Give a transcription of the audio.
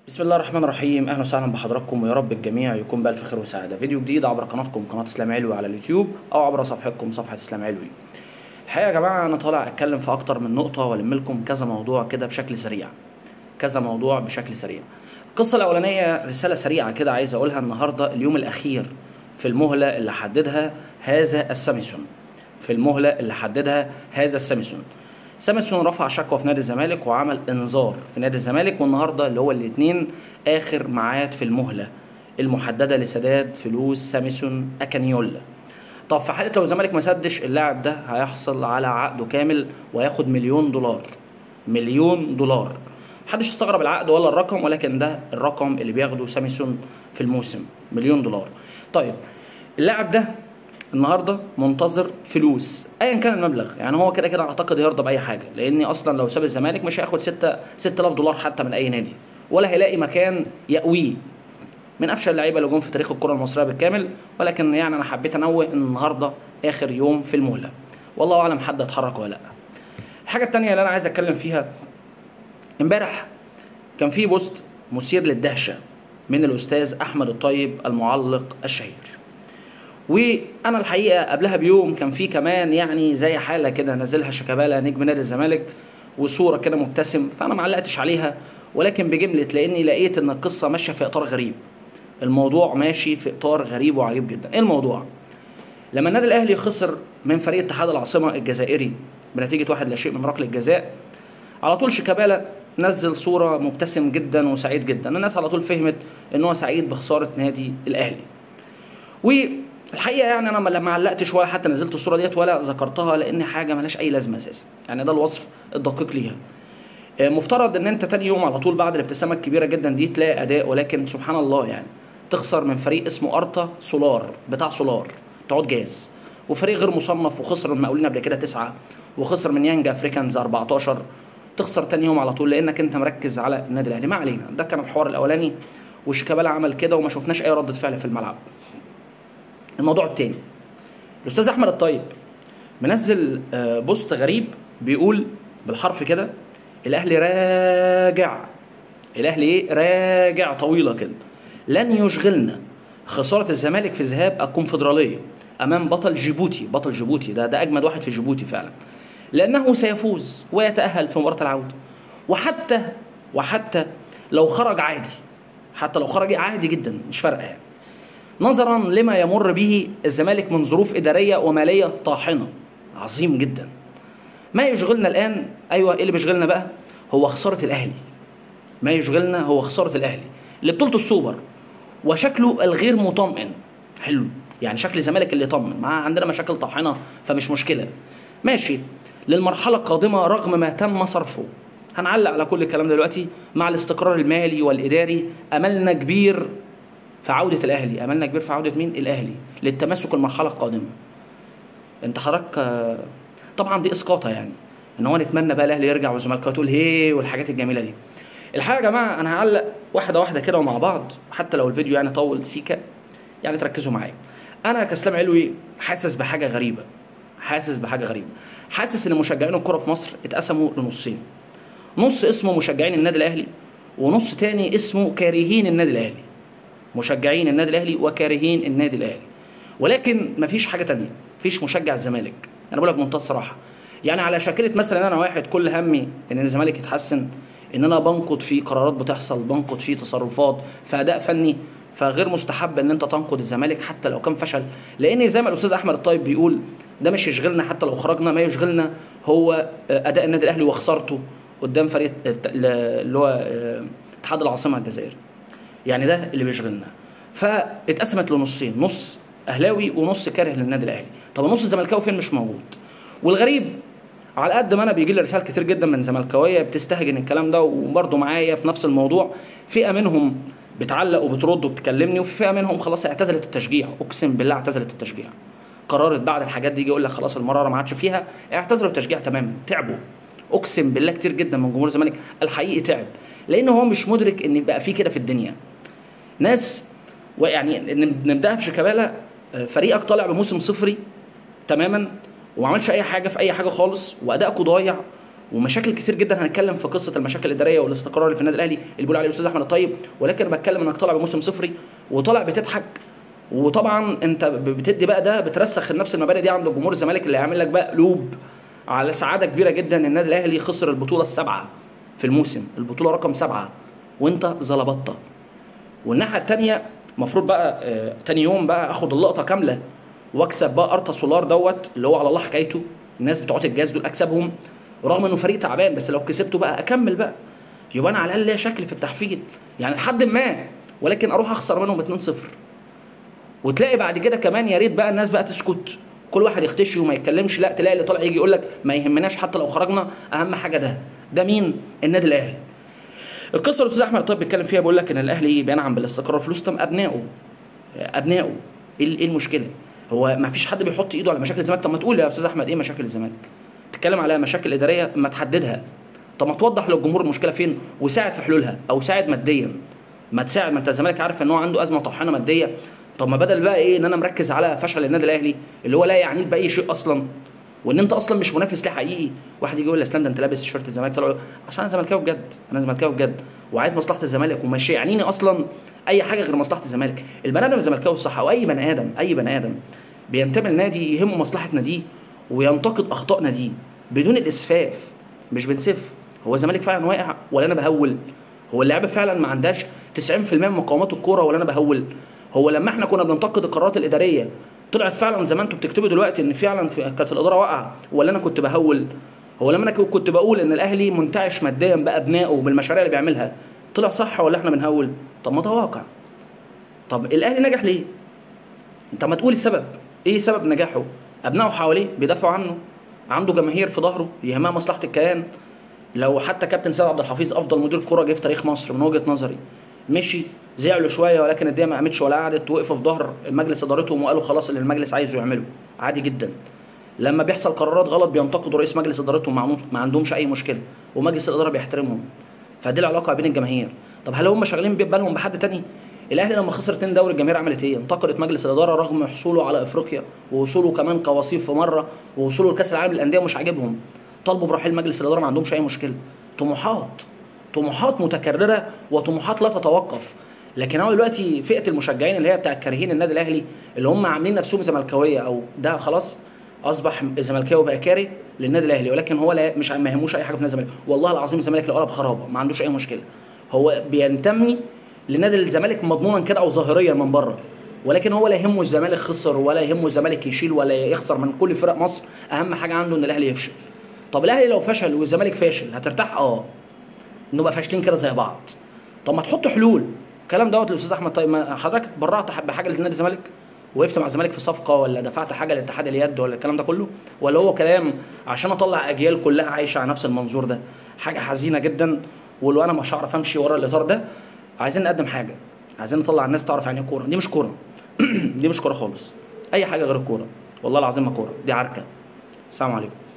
بسم الله الرحمن الرحيم اهلا وسهلا بحضراتكم ويا رب الجميع يكون بالف خير وسعاده فيديو جديد عبر قناتكم قناه اسلام علوي على اليوتيوب او عبر صفحتكم صفحه اسلام علوي الحقيقه يا جماعه انا طالع اتكلم في اكتر من نقطه والم لكم كذا موضوع كده بشكل سريع كذا موضوع بشكل سريع القصه الاولانيه رساله سريعه كده عايز اقولها النهارده اليوم الاخير في المهله اللي حددها هذا السامسون في المهله اللي حددها هذا السامسون سامسون رفع شكوى في نادي الزمالك وعمل انذار في نادي الزمالك والنهارده اللي هو الاثنين اخر ميعاد في المهله المحدده لسداد فلوس سامسون اكانيولا طب في حاله لو الزمالك ما سدش اللاعب ده هيحصل على عقده كامل وياخد مليون دولار مليون دولار محدش استغرب العقد ولا الرقم ولكن ده الرقم اللي بياخده سامسون في الموسم مليون دولار طيب اللاعب ده النهارده منتظر فلوس ايا كان المبلغ يعني هو كده كده اعتقد يرضى باي حاجه لان اصلا لو ساب الزمالك مش هياخد 6 6000 دولار حتى من اي نادي ولا هيلاقي مكان يأويه من افشل اللعيبه اللي جم في تاريخ الكره المصريه بالكامل ولكن يعني انا حبيت انوه ان النهارده اخر يوم في المهله والله اعلم حد اتحرك ولا لا الحاجه الثانيه اللي انا عايز اتكلم فيها امبارح كان في بوست مثير للدهشه من الاستاذ احمد الطيب المعلق الشهير وانا الحقيقه قبلها بيوم كان في كمان يعني زي حاله كده نزلها شيكابالا نجم نادي الزمالك وصوره كده مبتسم فانا ما علقتش عليها ولكن بجمله لاني لقيت ان القصه ماشيه في اطار غريب الموضوع ماشي في اطار غريب وعجيب جدا ايه الموضوع لما النادي الاهلي خسر من فريق اتحاد العاصمه الجزائري بنتيجه واحد لا شيء من ركله الجزاء على طول شيكابالا نزل صوره مبتسم جدا وسعيد جدا الناس على طول فهمت ان هو سعيد بخساره نادي الاهلي والحقيقه يعني انا لما علقتش ولا حتى نزلت الصوره ديت ولا ذكرتها لان حاجه ملهاش اي لازمه اساسا يعني ده الوصف الدقيق ليها مفترض ان انت تاني يوم على طول بعد الابتسامه الكبيره جدا دي تلاقي اداء ولكن سبحان الله يعني تخسر من فريق اسمه ارتا سولار بتاع سولار تقعد جاز وفريق غير مصنف وخسر من مقاولين قبل كده تسعه وخسر من يانج افريكانز 14 تخسر تاني يوم على طول لانك انت مركز على النادي الاهلي ما علينا ده كان الحوار الاولاني وشيكابالا عمل كده وما شفناش اي رده فعل في الملعب الموضوع التاني الاستاذ احمد الطيب منزل بوست غريب بيقول بالحرف كده الاهلي راجع الاهلي ايه راجع طويله كده لن يشغلنا خساره الزمالك في ذهاب الكونفدراليه امام بطل جيبوتي بطل جيبوتي ده ده اجمد واحد في جيبوتي فعلا لانه سيفوز ويتاهل في مباراه العوده وحتى وحتى لو خرج عادي حتى لو خرج عادي جدا مش فارقه يعني نظرا لما يمر به الزمالك من ظروف اداريه وماليه طاحنه عظيم جدا ما يشغلنا الان ايوه ايه اللي بيشغلنا بقى هو خساره الاهلي ما يشغلنا هو خساره الاهلي اللي بطوله السوبر وشكله الغير مطمئن حلو يعني شكل الزمالك اللي يطمن مع عندنا مشاكل طاحنه فمش مشكله ماشي للمرحله القادمه رغم ما تم صرفه هنعلق على كل الكلام دلوقتي مع الاستقرار المالي والاداري املنا كبير في عودة الأهلي أملنا كبير في عودة مين؟ الأهلي للتمسك المرحلة القادمة أنت حضرتك طبعا دي إسقاطة يعني إن هو نتمنى بقى الأهلي يرجع والزمالك تقول هي والحاجات الجميلة دي الحقيقة يا جماعة أنا هعلق واحدة واحدة كده ومع بعض حتى لو الفيديو يعني طول سيكا يعني تركزوا معايا أنا كسلام علوي حاسس بحاجة غريبة حاسس بحاجة غريبة حاسس إن مشجعين الكرة في مصر اتقسموا لنصين نص اسمه مشجعين النادي الأهلي ونص تاني اسمه كارهين النادي الأهلي مشجعين النادي الاهلي وكارهين النادي الاهلي ولكن مفيش حاجه تانية مفيش مشجع الزمالك انا بقول لك بمنتهى الصراحه يعني على شاكله مثلا انا واحد كل همي ان الزمالك يتحسن ان انا بنقد في قرارات بتحصل بنقد في تصرفات في اداء فني فغير مستحب ان انت تنقد الزمالك حتى لو كان فشل لان زي ما الاستاذ احمد الطيب بيقول ده مش يشغلنا حتى لو خرجنا ما يشغلنا هو اداء النادي الاهلي وخسارته قدام فريق اللي هو اتحاد العاصمه الجزائري يعني ده اللي بيشغلنا فاتقسمت لنصين نص اهلاوي ونص كاره للنادي الاهلي طب النص الزملكاوي فين مش موجود والغريب على قد ما انا بيجي لي رسائل كتير جدا من زملكاويه بتستهجن الكلام ده وبرده معايا في نفس الموضوع فئه منهم بتعلق وبترد وبتكلمني وفي فئه منهم خلاص اعتزلت التشجيع اقسم بالله اعتزلت التشجيع قررت بعد الحاجات دي يقول لك خلاص المراره ما عادش فيها اعتزلوا التشجيع تماما تعبوا اقسم بالله كتير جدا من جمهور الزمالك الحقيقي تعب لان هو مش مدرك ان بقى في كده في الدنيا ناس ويعني نبداها بشيكابالا فريقك طالع بموسم صفري تماما وما عملش اي حاجه في اي حاجه خالص وادائكوا ضايع ومشاكل كتير جدا هنتكلم في قصه المشاكل الاداريه والاستقرار اللي في النادي الاهلي اللي بيقول عليه الاستاذ احمد الطيب ولكن أنا بتكلم انك طالع بموسم صفري وطالع بتضحك وطبعا انت بتدي بقى ده بترسخ نفس المبادئ دي عند جمهور الزمالك اللي هيعمل لك بقى قلوب على سعاده كبيره جدا ان النادي الاهلي خسر البطوله السابعه في الموسم البطوله رقم سبعه وانت زلبطه والناحيه الثانيه المفروض بقى آه، تاني يوم بقى اخد اللقطه كامله واكسب بقى ارتا سولار دوت اللي هو على الله حكايته الناس بتوع الجاز دول اكسبهم رغم انه فريق تعبان بس لو كسبته بقى اكمل بقى يبقى انا على الاقل ليا شكل في التحفيل يعني لحد ما ولكن اروح اخسر منهم 2-0 وتلاقي بعد كده كمان يا ريت بقى الناس بقى تسكت كل واحد يختشي وما يتكلمش لا تلاقي اللي طالع يجي يقول لك ما يهمناش حتى لو خرجنا اهم حاجه ده ده مين النادي الاهلي القصه اللي الاستاذ احمد طيب بيتكلم فيها بيقول لك ان الاهلي بينعم بالاستقرار في وسط ابنائه ابنائه ايه إيه المشكله هو ما فيش حد بيحط ايده على مشاكل الزمالك طب ما تقول يا استاذ احمد ايه مشاكل الزمالك تتكلم على مشاكل اداريه ما تحددها طب ما توضح للجمهور المشكله فين وساعد في حلولها او ساعد ماديا ما تساعد ما انت الزمالك عارف ان هو عنده ازمه طحنه ماديه طب ما بدل بقى ايه ان انا مركز على فشل النادي الاهلي اللي هو لا يعنيه باي شيء اصلا وان انت اصلا مش منافس ليه حقيقي واحد يجي يقول لي اسلام ده انت لابس تيشيرت الزمالك طلع عشان انا زملكاوي بجد انا زملكاوي بجد وعايز مصلحه الزمالك ومش يعنيني اصلا اي حاجه غير مصلحه الزمالك البني ادم الزملكاوي الصح او اي بني ادم اي بني ادم بينتمي لنادي يهمه مصلحه ناديه وينتقد اخطاء ناديه بدون الاسفاف مش بنسف هو الزمالك فعلا واقع ولا انا بهول هو اللعيبه فعلا ما عندهاش 90% من مقاومات الكوره ولا انا بهول هو لما احنا كنا بننتقد القرارات الاداريه طلعت فعلا زي ما انتوا بتكتبوا دلوقتي ان فعلا في كانت الاداره واقعه ولا انا كنت بهول هو لما انا كنت بقول ان الاهلي منتعش ماديا بابنائه وبالمشاريع اللي بيعملها طلع صح ولا احنا بنهول طب ما ده واقع طب الاهلي نجح ليه انت ما تقول السبب ايه سبب نجاحه ابنائه حواليه بيدافعوا عنه عنده جماهير في ظهره يهمها مصلحه الكيان لو حتى كابتن سيد عبد الحفيظ افضل مدير كره جه في تاريخ مصر من وجهه نظري مشي زعلوا شويه ولكن الدنيا ما قامتش ولا قعدت وقفوا في ظهر المجلس ادارتهم وقالوا خلاص اللي المجلس عايزه يعمله عادي جدا لما بيحصل قرارات غلط بينتقدوا رئيس مجلس ادارتهم ما عندهمش- ما عندهمش اي مشكله ومجلس الاداره بيحترمهم فدي العلاقه بين الجماهير طب هل هم شغالين بالهم بحد تاني الاهلي لما خسر اتنين دوري الجماهير عملت ايه انتقدت مجلس الاداره رغم حصوله على افريقيا ووصوله كمان كوصيف في مره ووصوله لكاس العالم للانديه مش عاجبهم طالبوا برحيل مجلس الاداره ما عندهمش اي مشكله طموحات طموحات متكرره وطموحات لا تتوقف لكن هو دلوقتي فئه المشجعين اللي هي بتاع كارهين النادي الاهلي اللي هم عاملين نفسهم زملكاويه او ده خلاص اصبح زملكاوي بقى كاره للنادي الاهلي ولكن هو لا مش ما يهموش اي حاجه في النادي الزمالك والله العظيم الزمالك لو قلب خرابه ما عندوش اي مشكله هو بينتمي لنادي الزمالك مضمونا كده او ظاهريا من بره ولكن هو لا يهمه الزمالك خسر ولا يهمه الزمالك يشيل ولا يخسر من كل فرق مصر اهم حاجه عنده ان الاهلي يفشل طب الاهلي لو فشل والزمالك فاشل هترتاح اه نبقى فاشلين كده زي بعض طب ما تحط حلول الكلام دوت الاستاذ احمد طيب ما حضرتك اتبرعت بحاجه لنادي الزمالك وقفت مع الزمالك في صفقه ولا دفعت حاجه لاتحاد اليد ولا الكلام ده كله ولا هو كلام عشان اطلع اجيال كلها عايشه على نفس المنظور ده حاجه حزينه جدا ولو انا مش هعرف امشي ورا الاطار ده عايزين نقدم حاجه عايزين نطلع الناس تعرف يعني ايه كوره دي مش كوره دي مش كوره خالص اي حاجه غير الكوره والله العظيم ما كوره دي عركه السلام عليكم